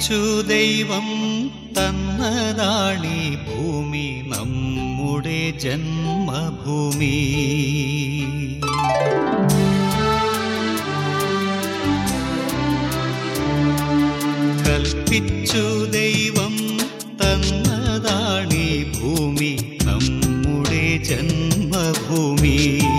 കൽപ്പിച്ചു ദൈവം തന്നതാണീ ഭൂമി നമ്മുടെ ജന്മഭൂമി കൽപ്പിച്ചു ദൈവം തന്നതാണീ ഭൂമി നമ്മുടെ ജന്മഭൂമി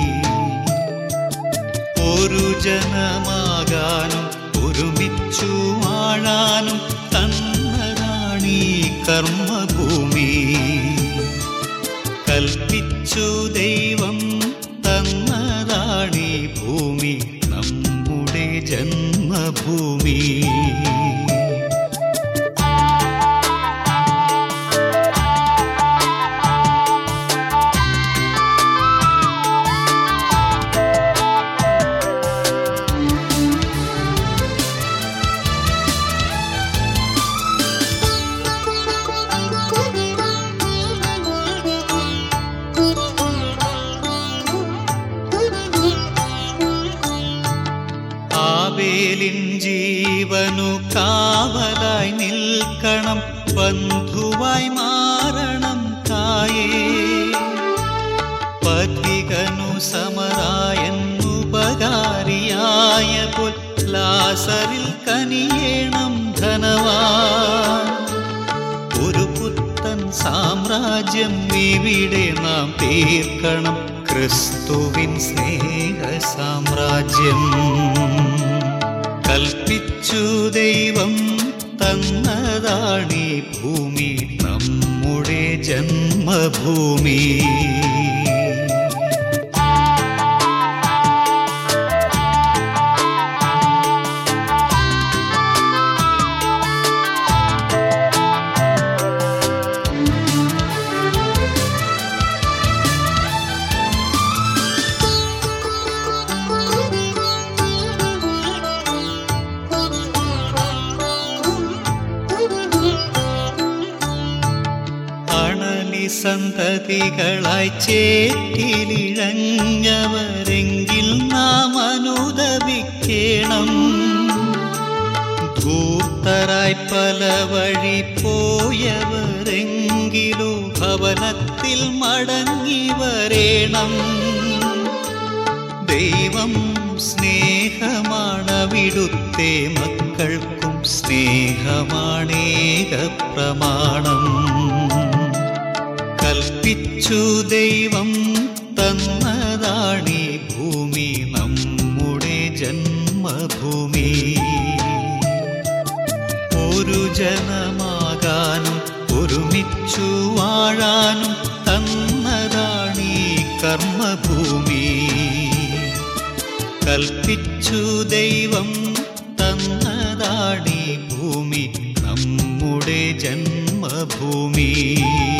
ഒരു ജനമാകാനും ഒരുമിച്ചു വാഴാനും തന്നതാണീ കർമ്മഭൂമി കൽപ്പിച്ചു ദൈവം തന്നതാണീ ഭൂമി നമ്മുടെ ജന്മഭൂമി ആവേലിൻ ജീവനു കാവലായി നിൽക്കണം ബന്ധുവായി മാറണം തായേ പഥികനു സമരായെന്നുപകാരിയായ പോൽ ലാസറിൽ കനിയേണം ധനവാൻ ഒരു പുത്തൻ സാമ്രാജ്യം ഇവിടെ നാം തീർക്കണം ക്രിസ്തുവിൻ സ്നേഹ സാമ്രാജ്യം കൽപ്പിച്ചു ദൈവം തന്നതാണീ ഭൂമി നമ്മുടെ ജന്മഭൂമി അണലി സന്തതികളായി ചേറ്റിലിഴഞ്ഞവരെങ്കിൽ നാം അനുദവിക്കേണം ധൂർത്തരായി പല വഴി പോയവരെങ്കിലോ ഭവനത്തിൽ മടങ്ങി വരേണം ദൈവം സ്നേഹമാണവിടുത്തെ മക്കൾക്കും സ്നേഹമാണേക പ്രമാണം കൽപ്പിച്ചു ദൈവം തന്നതാണീ ഭൂമി നമ്മുടെ ജന്മഭൂമി ഒരു ജനമാകാനും ഒരുമിച്ചു വാഴാനും തന്നതാണീ കർമ്മഭൂമി കൽപ്പിച്ചു ദൈവം തന്നതാണീ ഭൂമി നമ്മുടെ ജന്മഭൂമി